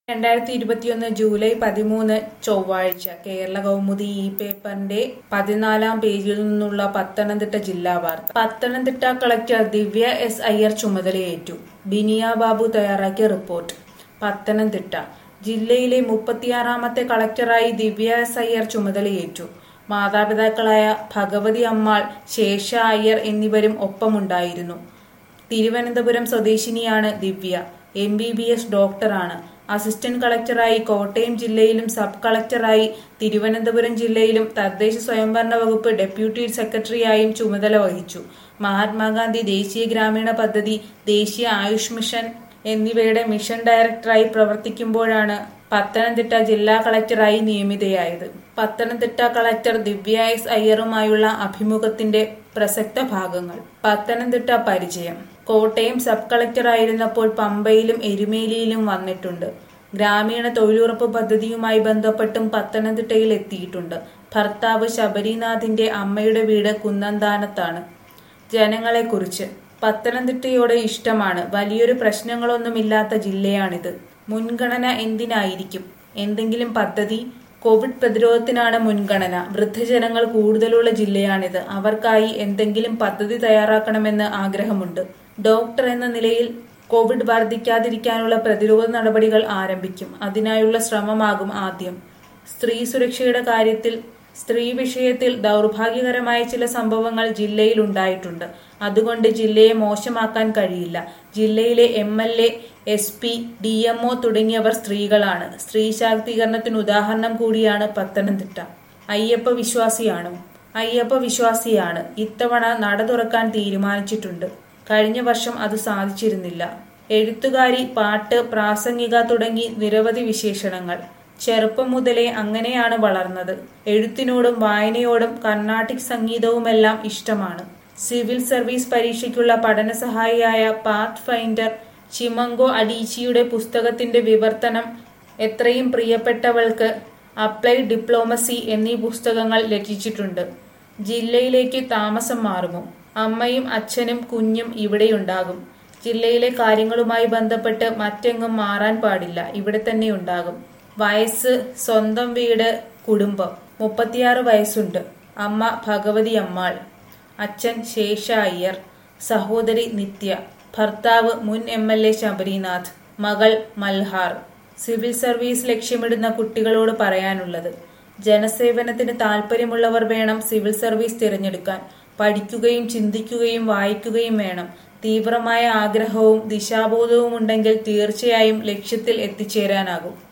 രണ്ടായിരത്തി ഇരുപത്തിയൊന്ന് ജൂലൈ പതിമൂന്ന് ചൊവ്വാഴ്ച കേരള കൗമുദി ഈ പേപ്പറിന്റെ പതിനാലാം പേജിൽ നിന്നുള്ള പത്തനംതിട്ട ജില്ലാ വാർത്ത പത്തനംതിട്ട കളക്ടർ ദിവ്യ എസ് അയ്യർ ചുമതലയേറ്റു ബിനിയ ബാബു തയ്യാറാക്കിയ റിപ്പോർട്ട് പത്തനംതിട്ട ജില്ലയിലെ മുപ്പത്തിയാറാമത്തെ കളക്ടറായി ദിവ്യ എസ് അയ്യർ ചുമതലയേറ്റു മാതാപിതാക്കളായ ഭഗവതി അമ്മാൾ ശേഷ അയ്യർ എന്നിവരും ഒപ്പമുണ്ടായിരുന്നു തിരുവനന്തപുരം സ്വദേശിനിയാണ് Divya M B B S ഡോക്ടറാണ് അസിസ്റ്റന്റ് കളക്ടറായി കോട്ടയം ജില്ലയിലും സബ് കളക്ടറായി തിരുവനന്തപുരം ജില്ലയിലും തദ്ദേശ സ്വയംഭരണ വകുപ്പ് ഡെപ്യൂട്ടി സെക്രട്ടറിയായും ചുമതല വഹിച്ചു മഹാത്മാഗാന്ധി ദേശീയ ഗ്രാമീണ പദ്ധതി ദേശീയ ആയുഷ് മിഷൻ എന്നിവയുടെ മിഷൻ ഡയറക്ടറായി പ്രവർത്തിക്കുമ്പോഴാണ് പത്തനംതിട്ട ജില്ലാ കളക്ടറായി നിയമിതയായത് പത്തനംതിട്ട കളക്ടർ ദിവ്യ എസ് അയ്യറുമായുള്ള അഭിമുഖത്തിന്റെ പ്രസക്ത ഭാഗങ്ങൾ പത്തനംതിട്ട പരിചയം കോട്ടയം സബ് കളക്ടറായിരുന്നപ്പോൾ പമ്പയിലും എരുമേലിയിലും വന്നിട്ടുണ്ട് ഗ്രാമീണ തൊഴിലുറപ്പ് പദ്ധതിയുമായി ബന്ധപ്പെട്ടും പത്തനംതിട്ടയിൽ എത്തിയിട്ടുണ്ട് ഭർത്താവ് ശബരിനാഥിന്റെ അമ്മയുടെ വീട് കുന്നന്താനത്താണ് ജനങ്ങളെക്കുറിച്ച് പത്തനംതിട്ടയോട് ഇഷ്ടമാണ് വലിയൊരു പ്രശ്നങ്ങളൊന്നുമില്ലാത്ത ജില്ലയാണിത് മുൻഗണന എന്തിനായിരിക്കും എന്തെങ്കിലും പദ്ധതി കോവിഡ് പ്രതിരോധത്തിനാണ് മുൻഗണന വൃദ്ധജനങ്ങൾ കൂടുതലുള്ള ജില്ലയാണിത് അവർക്കായി എന്തെങ്കിലും പദ്ധതി തയ്യാറാക്കണമെന്ന് ആഗ്രഹമുണ്ട് ഡോക്ടർ എന്ന നിലയിൽ കോവിഡ് വർദ്ധിക്കാതിരിക്കാനുള്ള പ്രതിരോധ നടപടികൾ ആരംഭിക്കും അതിനായുള്ള ശ്രമമാകും ആദ്യം സ്ത്രീ സുരക്ഷയുടെ കാര്യത്തിൽ സ്ത്രീ വിഷയത്തിൽ ദൗർഭാഗ്യകരമായ ചില സംഭവങ്ങൾ ജില്ലയിൽ ഉണ്ടായിട്ടുണ്ട് അതുകൊണ്ട് ജില്ലയെ മോശമാക്കാൻ കഴിയില്ല ജില്ലയിലെ M L A S P D M O തുടങ്ങിയവർ സ്ത്രീകളാണ് സ്ത്രീ ശാക്തീകരണത്തിന് ഉദാഹരണം കൂടിയാണ് പത്തനംതിട്ട അയ്യപ്പ വിശ്വാസിയാണോ അയ്യപ്പ വിശ്വാസിയാണ് ഇത്തവണ നട തുറക്കാൻ തീരുമാനിച്ചിട്ടുണ്ട് കഴിഞ്ഞ വർഷം അത് സാധിച്ചിരുന്നില്ല എഴുത്തുകാരി പാട്ട് പ്രാസംഗിക തുടങ്ങി നിരവധി വിശേഷണങ്ങൾ ചെറുപ്പം മുതലേ അങ്ങനെയാണ് വളർന്നത് എഴുത്തിനോടും വായനയോടും കർണാട്ടിക് സംഗീതവുമെല്ലാം ഇഷ്ടമാണ് സിവിൽ സർവീസ് പരീക്ഷയ്ക്കുള്ള പഠന സഹായിയായ പാത്ത് ഫൈൻഡർ ചിമങ്കോ അഡീച്ചിയുടെ പുസ്തകത്തിന്റെ വിവർത്തനം എത്രയും പ്രിയപ്പെട്ടവൾക്ക് അപ്ലൈഡ് ഡിപ്ലോമസി എന്നീ പുസ്തകങ്ങൾ രചിച്ചിട്ടുണ്ട് ജില്ലയിലേക്ക് താമസം മാറുമോ അമ്മയും അച്ഛനും കുഞ്ഞും ഇവിടെയുണ്ടാകും ജില്ലയിലെ കാര്യങ്ങളുമായി ബന്ധപ്പെട്ട് മറ്റെങ്ങും മാറാൻ പാടില്ല ഇവിടെ തന്നെ ഉണ്ടാകും വയസ്സ് സ്വന്തം വീട് കുടുംബം മുപ്പത്തിയാറ് വയസ്സുണ്ട് അമ്മ ഭഗവതി അമ്മാൾ അച്ഛൻ ശേഷ അയ്യർ സഹോദരി നിത്യ ഭർത്താവ് മുൻ എം എൽ എ ശബരിനാഥ് മകൾ മൽഹാർ സിവിൽ സർവീസ് ലക്ഷ്യമിടുന്ന കുട്ടികളോട് പറയാനുള്ളത് ജനസേവനത്തിന് താല്പര്യമുള്ളവർ വേണം സിവിൽ സർവീസ് തിരഞ്ഞെടുക്കാൻ പഠിക്കുകയും ചിന്തിക്കുകയും വായിക്കുകയും വേണം തീവ്രമായ ആഗ്രഹവും ദിശാബോധവും ഉണ്ടെങ്കിൽ തീർച്ചയായും ലക്ഷ്യത്തിൽ എത്തിച്ചേരാനാകും